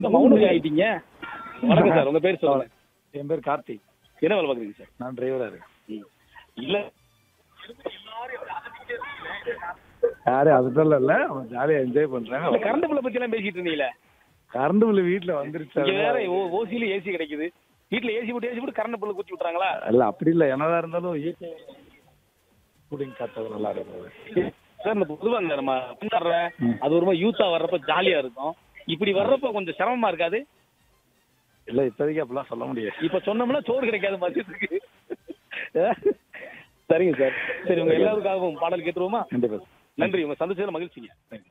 மௌனம் ஆயிட்டீங்க வணக்கம் சார் உங்க பேர் சொல்லுங்க என் பேர் கார்த்திக் என்ன வேலை பாக்குறீங்க சார் நான் டிரைவரா இருக்கேன் ம். இல்ல யாரு அதுதான் இல்ல அவன் ஜாலியா என்ஜாய் இல்ல பண்றாங்க கரண்ட் பில்ல பத்தி எல்லாம் பேசிட்டு இருந்தீங்களே கரண்ட் பில் வீட்டுல வந்துருச்சு இங்க வேற ஓசியில ஏசி கிடைக்குது வீட்ல ஏசி போட்டு ஏசி போட்டு கரண்ட் பில்ல குத்தி விட்டுறாங்களா இல்ல அப்படி இல்ல என்னதான் இருந்தாலும் இயற்கை கூலிங் காத்தது நல்லா இருக்குது சார் இந்த பொதுவா இந்த நம்ம வர்ற அது ஒரு மாதிரி யூத்தா வர்றப்ப ஜாலியா இருக்கும் இப்படி வர்றப்ப கொஞ்சம் சிரமமா இருக்காது இல்ல இப்போதைக்கு அப்படிலாம் சொல்ல முடியாது இப்ப சொன்னோம்னா சோறு கிடைக்காது மதியத்துக்கு சரிங்க சார் சரி உங்க எல்லாருக்காகவும் பாடல் கேட்டுருவோமா கண்டிப்பா நன்றி உங்க சந்தோஷத்துல மகிழ்ச்சிங்க